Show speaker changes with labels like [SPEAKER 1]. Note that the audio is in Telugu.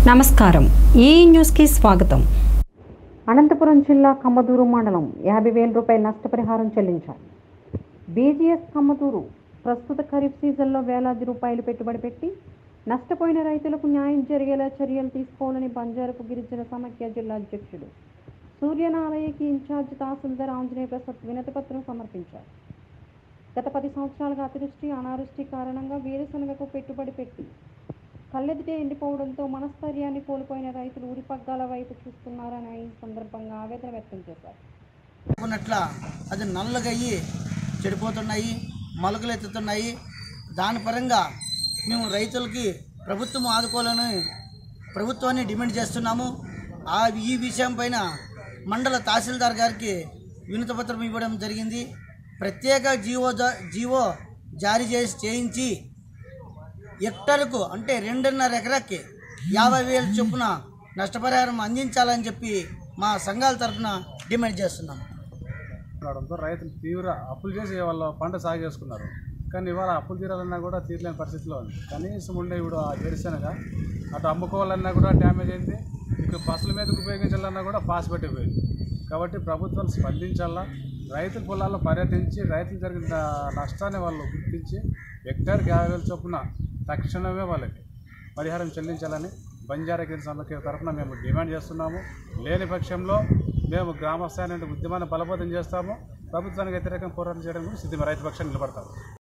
[SPEAKER 1] నమస్కారం ఈ న్యూస్కి స్వాగతం అనంతపురం జిల్లా కమ్మదూరు మండలం యాభై వేల రూపాయల నష్టపరిహారం చెల్లించారు బీజీఎస్ కమ్మదూరు ప్రస్తుత ఖరీఫ్ సీజన్లో వేలాది రూపాయలు పెట్టుబడి పెట్టి నష్టపోయిన రైతులకు న్యాయం జరిగేలా చర్యలు తీసుకోవాలని బంజారపు గిరిజన సమాఖ్య జిల్లా అధ్యక్షుడు సూర్యనారాయణకి ఇన్ఛార్జ్ తహసీల్దార్ ఆంజనేయ ప్రసాద్ వినతిపత్రం సమర్పించారు గత పది సంవత్సరాలుగా అతివృష్టి అనావృష్టి కారణంగా వేరుశనగకు పెట్టుబడి పెట్టి కళ్ళెదిటే ఎండిపోవడంతో మనస్థైర్యాన్ని కోల్పోయిన రైతులు ఉరిపగ్గాల వైపు చూస్తున్నారని ఈ సందర్భంగా ఆవేదన వ్యక్తం చేశారు
[SPEAKER 2] అనుకున్నట్ల అది నల్లగయ్యి చెడిపోతున్నాయి మొలకలు ఎత్తుతున్నాయి దాని పరంగా మేము రైతులకి ప్రభుత్వం ఆదుకోవాలని ప్రభుత్వాన్ని డిమాండ్ చేస్తున్నాము ఆ ఈ విషయం పైన మండల తహసీల్దార్ గారికి వినతిపత్రం ఇవ్వడం జరిగింది ప్రత్యేక జీవో జా- జీవో జారీ చేసి చేయించి హెక్టర్కు అంటే రెండున్నర ఎకరాకి యాభై వేలు చొప్పున నష్టపరిహారం అందించాలని చెప్పి మా సంఘాల తరఫున డిమాండ్ చేస్తున్నాం
[SPEAKER 3] రావడంతో రైతులు తీవ్ర అప్పులు చేసి వాళ్ళ పంట సాగు చేసుకున్నారు కానీ ఇవాళ అప్పులు తీరాలన్నా కూడా తీరలేని పరిస్థితిలో ఉంది కనీసం ఉండే ఇప్పుడు ఆ వేరుశనగ అటు అమ్ముకోవాలన్నా కూడా డ్యామేజ్ అయింది ఇక బస్సుల మీదకి ఉపయోగించాలన్నా కూడా పాస్ పెట్టిపోయింది కాబట్టి ప్రభుత్వం స్పందించాలా రైతుల పొలాల్లో పర్యటించి రైతులు జరిగిన నష్టాన్ని వాళ్ళు గుర్తించి హెక్టార్కి యాభై వేల చొప్పున తక్షణమే వాళ్ళకి పరిహారం చెల్లించాలని బంజారాగిరి సమాఖ్య తరఫున మేము డిమాండ్ చేస్తున్నాము లేని పక్షంలో మేము గ్రామస్థాయి నుండి ఉద్యమాన్ని బలపతం చేస్తాము ప్రభుత్వానికి వ్యతిరేకంగా పోరాటం చేయడం కూడా సిద్ధమే రైతు పక్షాన్ని నిలబడతాము